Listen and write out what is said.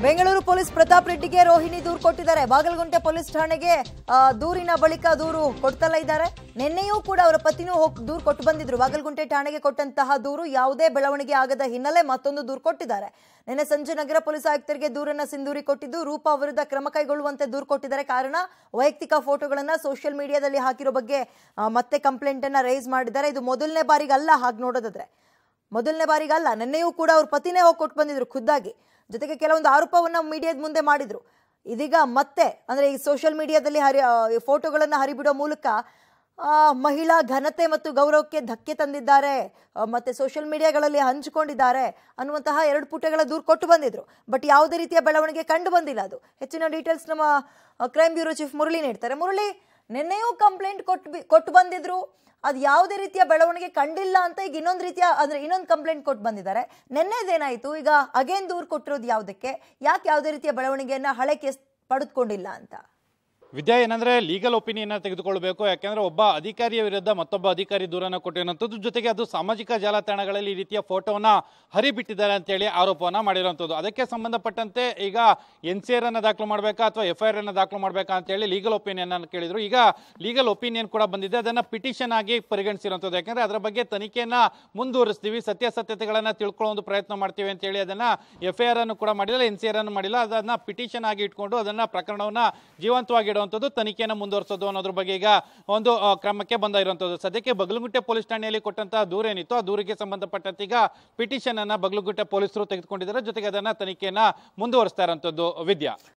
Bengaluru police Pratap ರೆಡ್ಡಿಗೆ ರೋಹಿಣಿ ದೂರು ಕೊಟ್ಟಿದ್ದಾರೆ ಬಾಗಲಗುಂಟೆ ಪೊಲೀಸ್ ಠಾಣೆಗೆ ಆ, ದೂರಿನ ಬಳಿಕ ದೂರು ಕೊಡ್ತಲೇ ಇದ್ದಾರೆ ನಿನ್ನೆಯೂ ಕೂಡ ಅವರ ಪತಿನೂ ಹೋಗಿ ದೂರು ಕೊಟ್ಟು ಬಂದಿದ್ರು ಬಾಗಲಗುಂಟೆ ಠಾಣೆಗೆ ಕೊಟ್ಟಂತಹ ದೂರು ಯಾವುದೇ ಬೆಳವಣಿಗೆ ಆಗದ ಹಿನ್ನೆಲೆ ಮತ್ತೊಂದು ದೂರು ಕೊಟ್ಟಿದ್ದಾರೆ ನಿನ್ನೆ ಸಂಜೆ ನಗರ ಪೊಲೀಸ್ ಆಯುಕ್ತರಿಗೆ ದೂರನ್ನ ಸಿಂಧೂರಿ ಕೊಟ್ಟಿದ್ದು ರೂಪಾ ವಿರುದ್ಧ ಕ್ರಮ ಕೈಗೊಳ್ಳುವಂತೆ ದೂರು ಕೊಟ್ಟಿದ್ದಾರೆ ಕಾರಣ ವೈಯಕ್ತಿಕ ಫೋಟೋಗಳನ್ನ ಸೋಷಿಯಲ್ ಮೀಡಿಯಾದಲ್ಲಿ ಹಾಕಿರೋ ಬಗ್ಗೆ ಆ, ಮತ್ತೆ ಕಂಪ್ಲೇಂಟ್ ಅನ್ನ ರೈಸ್ ಮಾಡಿದ್ದಾರೆ ಇದು ಮೊದಲನೇ ಬಾರಿಗಲ್ಲ ಹಾಗೆ ನೋಡೋದಾದ್ರೆ ಮೊದಲನೇ ಬಾರಿಗಲ್ಲ ನಿನ್ನೆಯೂ ಕೂಡ ಅವ್ರ ಪತಿನೇ ಹೋಗಿ ಕೊಟ್ಟು ಬಂದಿದ್ರು ಖುದ್ದಾಗಿ ಜೊತೆಗೆ ಕೆಲವೊಂದು ಆರೋಪವನ್ನ ಮೀಡಿಯಾದ ಮುಂದೆ ಮಾಡಿದ್ರು ಇದೀಗ ಮತ್ತೆ ಅಂದ್ರೆ ಈ ಸೋಷಿಯಲ್ ಮೀಡಿಯಾದಲ್ಲಿ ಹರಿ ಆ, ಈ ಫೋಟೋಗಳನ್ನ ಹರಿಬಿಡೋ ಮೂಲಕ ಆ, ಮಹಿಳಾ ಘನತೆ ಮತ್ತು ಗೌರವಕ್ಕೆ ಧಕ್ಕೆ ತಂದಿದ್ದಾರೆ ಆ, ಮತ್ತೆ ಸೋಷಿಯಲ್ ಮೀಡಿಯಾಗಳಲ್ಲಿ ಹಂಚಿಕೊಂಡಿದ್ದಾರೆ ಅನ್ನುವಂತಹ ಎರಡು ಪುಟಗಳ ದೂರು ಕೊಟ್ಟು ಬಂದಿದ್ರು ಬಟ್ ಯಾವುದೇ ರೀತಿಯ ಬೆಳವಣಿಗೆ ಕಂಡು ಬಂದಿಲ್ಲ ಅದು ಹೆಚ್ಚಿನ ಡೀಟೇಲ್ಸ್ ನಮ್ಮ ಕ್ರೈಮ್ ಬ್ಯೂರೋ ಚೀಫ್ ಮುರಳಿ ನೀಡ್ತಾರೆ ಮುರಳಿ ನಿನ್ನೆಯೂ ಕಂಪ್ಲೇಂಟ್ ಕೊಟ್ಟು ಬಿ- ಕೊಟ್ಟು ಬಂದಿದ್ರು ಅದು ಯಾವುದೇ ರೀತಿಯ ಬೆಳವಣಿಗೆ ಕಂಡಿಲ್ಲ ಅಂತ ಈಗ ಇನ್ನೊಂದು ರೀತಿಯ ಅಂದ್ರೆ ಇನ್ನೊಂದು ಕಂಪ್ಲೇಂಟ್ ಕೊಟ್ಟು ಬಂದಿದ್ದಾರೆ ನಿನ್ನೆದೇನಾಯ್ತು ಈಗ ಅಗೇನ್ ದೂರು ಕೊಟ್ಟಿರೋದು ಯಾವುದಕ್ಕೆ ಯಾಕೆ ಯಾವುದೇ ರೀತಿಯ ಬೆಳವಣಿಗೆಯನ್ನ ಹಳೆ ಕೇಸ್ ಪಡೆದುಕೊಂಡಿಲ್ಲ ಅಂತ ವಿದ್ಯಾ ಏನಂದ್ರೆ ಲೀಗಲ್ ಒಪಿನಿಯನ್ ತೆಗೆದುಕೊಳ್ಬೇಕು ಯಾಕೆಂದ್ರೆ ಒಬ್ಬ ಅಧಿಕಾರಿಯ ವಿರುದ್ಧ ಮತ್ತೊಬ್ಬ ಅಧಿಕಾರಿ ದೂರನ್ನ ಕೊಟ್ಟಿರುವಂಥದ್ದು ಜೊತೆಗೆ ಅದು ಸಾಮಾಜಿಕ ಜಾಲತಾಣಗಳಲ್ಲಿ ಈ ರೀತಿಯ ಫೋಟೋವನ್ನ ಹರಿಬಿಟ್ಟಿದ್ದಾರೆ ಅಂತೇಳಿ ಆರೋಪವನ್ನ ಮಾಡಿರುವಂಥದ್ದು ಅದಕ್ಕೆ ಸಂಬಂಧಪಟ್ಟಂತೆ ಈಗ ಎನ್ ಸಿ ಆರ್ ಅನ್ನ ದಾಖಲು ಮಾಡಬೇಕಾ ಅಥವಾ ಎಫ್ ಐ ಆರ್ ಅನ್ನ ದಾಖಲು ಮಾಡಬೇಕಾ ಅಂತೇಳಿ ಲೀಗಲ್ ಒಪಿನಿಯನ್ ಅನ್ನು ಕೇಳಿದ್ರು ಈಗ ಲೀಗಲ್ ಒಪಿನಿಯನ್ ಕೂಡ ಬಂದಿದೆ ಅದನ್ನ ಪಿಟಿಷನ್ ಆಗಿ ಪರಿಗಣಿಸಿರುವಂಥದ್ದು ಯಾಕಂದ್ರೆ ಅದರ ಬಗ್ಗೆ ತನಿಖೆಯನ್ನ ಮುಂದುವರಿಸ್ತೀವಿ ಸತ್ಯಾಸತ್ಯತೆಗಳನ್ನ ತಿಳ್ಕೊಳ್ಳೋ ಒಂದು ಪ್ರಯತ್ನ ಮಾಡ್ತೀವಿ ಅಂತೇಳಿ ಅದನ್ನ ಎಫ್ ಐ ಆರ್ ಅನ್ನು ಕೂಡ ಮಾಡಿಲ್ಲ ಎನ್ ಸಿ ಆರ್ ಅನ್ನು ಮಾಡಿಲ್ಲ ಅದನ್ನ ಪಿಟಿಷನ್ ಆಗಿ ಇಟ್ಕೊಂಡು ಅದನ್ನ ಪ್ರಕರಣವನ್ನ ಜೀವಂತವಾಗಿ ಇಡುವಂಥದ್ದು ತನಿಖೆಯನ್ನು ಮುಂದುವರಿಸೋದು ಅನ್ನೋದ್ರ ಬಗ್ಗೆ ಈಗ ಒಂದು ಆ, ಕ್ರಮಕ್ಕೆ ಬಂದ ಇರುವಂಥದ್ದು ಸದ್ಯಕ್ಕೆ ಬಗಲಗುಂಟೆ ಪೊಲೀಸ್ ಠಾಣೆಯಲ್ಲಿ ಕೊಟ್ಟಂತಹ ದೂರ ಏನಿತ್ತು ಆ ದೂರಿಗೆ ಸಂಬಂಧಪಟ್ಟಂತೆ ಈಗ ಪಿಟಿಷನ್ ಅನ್ನ ಬಗಲಗುಂಟೆ ಪೊಲೀಸರು ತೆಗೆದುಕೊಂಡಿದ್ದಾರೆ ಜೊತೆಗೆ ಅದನ್ನ ತನಿಖೆಯನ್ನ ಮುಂದುವರಿಸ್ತಾ ಇರುವಂಥದ್ದು ವಿದ್ಯಾ